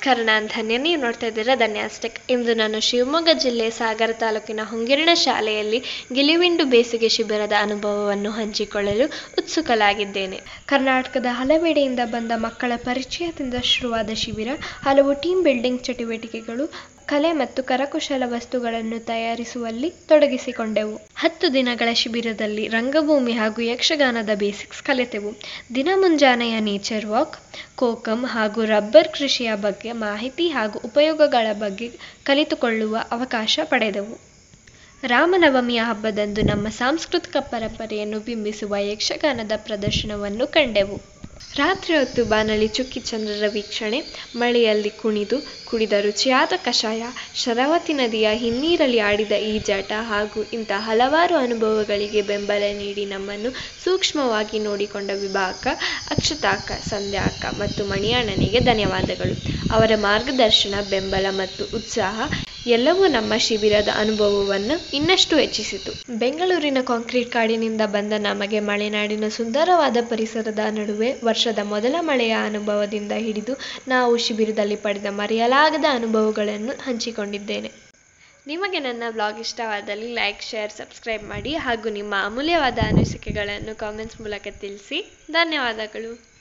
ನಮಸ್ಕಾರ ನಾನು ಧನ್ಯ ನೀವು ನೋಡ್ತಾ ಇದ್ದೀರಾ ಧನ್ಯಾಸ್ಟೆಕ್ ಇಂದು ನಾನು ಶಿವಮೊಗ್ಗ ಜಿಲ್ಲೆ ಸಾಗರ ತಾಲೂಕಿನ ಹೊಂಗಿರಣ ಶಾಲೆಯಲ್ಲಿ ಗಿಲಿವಿಂಡು ಬೇಸಿಗೆ ಶಿಬಿರದ ಅನುಭವವನ್ನು ಹಂಚಿಕೊಳ್ಳಲು ಉತ್ಸುಕಲಾಗಿದ್ದೇನೆ ಕರ್ನಾಟಕದ ಹಲವೆಡೆಯಿಂದ ಬಂದ ಮಕ್ಕಳ ಪರಿಚಯದಿಂದ ಶುರುವಾದ ಶಿಬಿರ ಹಲವು ಟೀಮ್ ಬಿಲ್ಡಿಂಗ್ ಚಟುವಟಿಕೆಗಳು ಕಲೆ ಮತ್ತು ಕರಕುಶಲ ವಸ್ತುಗಳನ್ನು ತಯಾರಿಸುವಲ್ಲಿ ತೊಡಗಿಸಿಕೊಂಡೆವು ಹತ್ತು ದಿನಗಳ ಶಿಬಿರದಲ್ಲಿ ರಂಗಭೂಮಿ ಹಾಗೂ ಯಕ್ಷಗಾನದ ಬೇಸಿಕ್ಸ್ ಕಲಿತೆವು ದಿನ ಮುಂಜಾನೆಯ ನೇಚರ್ ವಾಕ್ ಕೋಕಂ ಹಾಗೂ ರಬ್ಬರ್ ಕೃಷಿಯ ಬಗ್ಗೆ ಮಾಹಿತಿ ಹಾಗೂ ಉಪಯೋಗಗಳ ಬಗ್ಗೆ ಕಲಿತುಕೊಳ್ಳುವ ಅವಕಾಶ ಪಡೆದೆವು ರಾಮನವಮಿಯ ಹಬ್ಬದಂದು ನಮ್ಮ ಸಾಂಸ್ಕೃತಿಕ ಪರಂಪರೆಯನ್ನು ಬಿಂಬಿಸುವ ಯಕ್ಷಗಾನದ ಪ್ರದರ್ಶನವನ್ನು ಕಂಡೆವು ರಾತ್ರಿ ಹೊತ್ತು ಬಾನಲಿ ಚುಕ್ಕಿ ಚಂದ್ರರ ವೀಕ್ಷಣೆ ಮಳೆಯಲ್ಲಿ ಕುಣಿದು ಕುಡಿದ ರುಚಿಯಾದ ಕಷಾಯ ಶರಾವತಿ ನದಿಯ ಹಿನ್ನೀರಲ್ಲಿ ಆಡಿದ ಈಜಾಟ ಹಾಗೂ ಇಂಥ ಹಲವಾರು ಅನುಭವಗಳಿಗೆ ಬೆಂಬಲ ನೀಡಿ ನಮ್ಮನ್ನು ಸೂಕ್ಷ್ಮವಾಗಿ ನೋಡಿಕೊಂಡ ವಿಭಾಗ ಅಕ್ಷತಾಕ ಸಂಧ್ಯಾಕ ಮತ್ತು ಮಣಿಯಣ್ಣನಿಗೆ ಧನ್ಯವಾದಗಳು ಅವರ ಮಾರ್ಗದರ್ಶನ ಬೆಂಬಲ ಮತ್ತು ಉತ್ಸಾಹ ಎಲ್ಲವೂ ನಮ್ಮ ಶಿಬಿರದ ಅನುಭವವನ್ನು ಇನ್ನಷ್ಟು ಹೆಚ್ಚಿಸಿತು ಬೆಂಗಳೂರಿನ ಕಾಂಕ್ರೀಟ್ ಕಾಡಿನಿಂದ ಬಂದ ನಮಗೆ ಮಲೆನಾಡಿನ ಸುಂದರವಾದ ಪರಿಸರದ ನಡುವೆ ವರ್ಷದ ಮೊದಲ ಮಳೆಯ ಅನುಭವದಿಂದ ಹಿಡಿದು ನಾವು ಶಿಬಿರದಲ್ಲಿ ಪಡೆದ ಮರೆಯಲಾಗದ ಅನುಭವಗಳನ್ನು ಹಂಚಿಕೊಂಡಿದ್ದೇನೆ ನಿಮಗೆ ನನ್ನ ವ್ಲಾಗ್ ಇಷ್ಟವಾದಲ್ಲಿ ಲೈಕ್ ಶೇರ್ ಸಬ್ಸ್ಕ್ರೈಬ್ ಮಾಡಿ ಹಾಗೂ ನಿಮ್ಮ ಅಮೂಲ್ಯವಾದ ಅನಿಸಿಕೆಗಳನ್ನು ಕಾಮೆಂಟ್ಸ್ ಮೂಲಕ ತಿಳಿಸಿ ಧನ್ಯವಾದಗಳು